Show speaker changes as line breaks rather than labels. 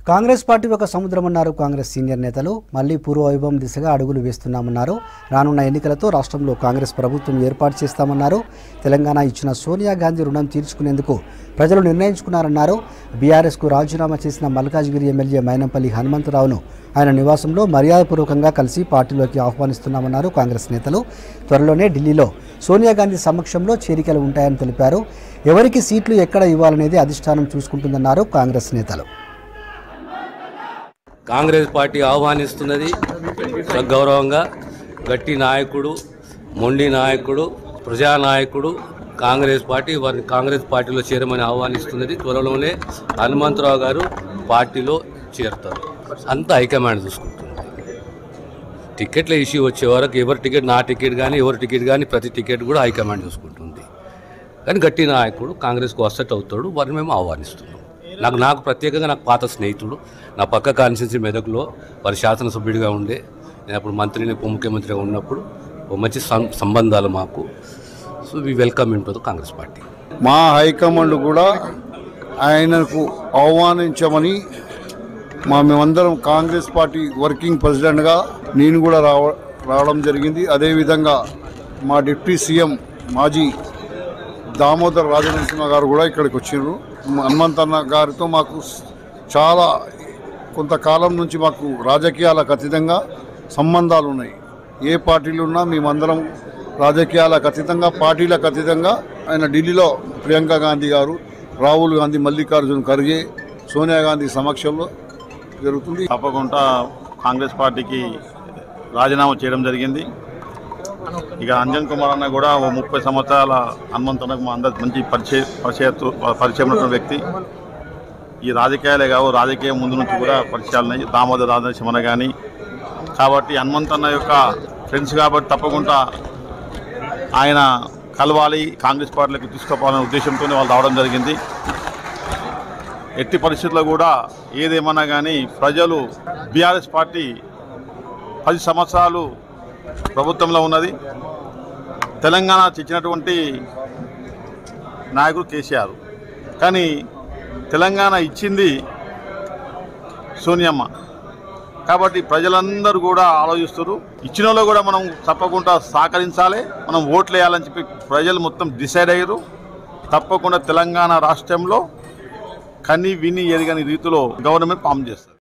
Congress party ఒక సముద్రమన్నారు Congress senior నేతలు మళ్లీ పూర్వవైభవం దిశగా అడుగులు వేస్తున్నామన్నారు రానున్న ఎన్నికలతో రాష్ట్రంలో కాంగ్రెస్ ప్రభుత్వం ఏర్పాటు చేస్తామన్నారు తెలంగాణ ఇచ్చిన సోనియా గాంధీ రుణం తీర్చుకునేందుకు ప్రజలు నిర్ణయించుకున్నారన్నారు బీఆర్ఎస్కు రాజీనామా చేసిన మల్కాజ్గిరి ఎమ్మెల్యే మైనంపల్లి హనుమంతరావును ఆయన నివాసంలో మర్యాదపూర్వకంగా కలిసి పార్టీలోకి ఆహ్వానిస్తున్నామన్నారు కాంగ్రెస్ నేతలు త్వరలోనే ఢిల్లీలో సోనియా గాంధీ సమక్షంలో చేరికలు ఉంటాయని తెలిపారు ఎవరికి సీట్లు ఎక్కడ ఇవ్వాలనేది అధిష్టానం చూసుకుంటుందన్నారు కాంగ్రెస్ నేతలు
కాంగ్రెస్ పార్టీ ఆహ్వానిస్తున్నది సగౌరవంగా గట్టి నాయకుడు మొండి నాయకుడు ప్రజానాయకుడు కాంగ్రెస్ పార్టీ వారిని కాంగ్రెస్ పార్టీలో చేరమని ఆహ్వానిస్తున్నది త్వరలోనే హనుమంతరావు గారు పార్టీలో చేరుతారు అంతా హైకమాండ్ చూసుకుంటుంది టికెట్ల ఇష్యూ వచ్చే వరకు ఎవరి టికెట్ నా టికెట్ కానీ ఎవరి టికెట్ కానీ ప్రతి టికెట్ కూడా హైకమాండ్ చూసుకుంటుంది కానీ గట్టి నాయకుడు కాంగ్రెస్కు వసట్ అవుతాడు వారిని మేము ఆహ్వానిస్తున్నాం నాకు నాకు ప్రత్యేకంగా నాకు పాత స్నేహితుడు నా పక్క కాన్స్టిట్యూన్సీ మెదక్లో వారి శాసనసభ్యుడిగా ఉండే నేను అప్పుడు మంత్రిని ఉప ముఖ్యమంత్రిగా ఉన్నప్పుడు ఓ మంచి సం- సంబంధాలు మాకు so we welcome in to the Congress party
మా హైకమాండ్ కూడా ఆయనకు ఆహ్వానించమని మా మేమందరం కాంగ్రెస్ పార్టీ వర్కింగ్ ప్రెసిడెంట్గా నేను కూడా రావ రావడం జరిగింది అదేవిధంగా మా డిప్యూటీ సీఎం మాజీ దామోదర్ రాజనరసింహ గారు కూడా ఇక్కడికి వచ్చిండ్రు హనుమంతన్న గారితో మాకు స్- చాలా కొంతకాలం నుంచి మాకు రాజకీయాలకు అతీతంగా సంబంధాలు ఉన్నాయి ఏ పార్టీలు ఉన్నా మేమందరం రాజకీయాలకు అతీతంగా పార్టీలకు అతీతంగా ఆయన ఢిల్లీలో ప్రియాంక గాంధీ గారు రాహుల్ గాంధీ మల్లికార్జున్ ఖర్గే సోనియా గాంధీ సమక్షంలో జరుగుతుంది
తప్పకుండా కాంగ్రెస్ పార్టీకి రాజీనామా చేయడం జరిగింది ఇక అంజన్ కుమార్ అన్న కూడా ఓ ముప్పై సంవత్సరాల హనుమంతునకు మా అందరికి మంచి పరిచయ పరిచయ పరిచయం ఉన్నటువంటి వ్యక్తి ఈ రాజకీయాలే కావు రాజకీయం ముందు నుంచి కూడా పరిచయాలు ఉన్నాయి దామోదర్ రాజనరసింహన కానీ కాబట్టి హనుమంతన్న యొక్క ఫ్రెండ్స్ కాబట్టి తప్పకుండా ఆయన కలవాలి కాంగ్రెస్ పార్టీలకు తీసుకుపోవాలనే ఉద్దేశంతోనే వాళ్ళు రావడం జరిగింది ఎట్టి పరిస్థితుల్లో కూడా ఏదేమన్నా కానీ ప్రజలు బీఆర్ఎస్ పార్టీ పది సంవత్సరాలు ప్రభుత్వంలో ఉన్నది తెలంగాణ ఇచ్చినటువంటి నాయకుడు కేసీఆర్ కానీ తెలంగాణ ఇచ్చింది సోనియమ్మ కాబట్టి ప్రజలందరూ కూడా ఆలోచిస్తారు ఇచ్చిన వాళ్ళు కూడా మనం తప్పకుండా సహకరించాలి మనం ఓట్లు వేయాలని చెప్పి ప్రజలు మొత్తం డిసైడ్ అయ్యారు తప్పకుండా తెలంగాణ రాష్ట్రంలో కని విని ఎరగని రీతిలో గవర్నమెంట్ ఫామ్ చేస్తారు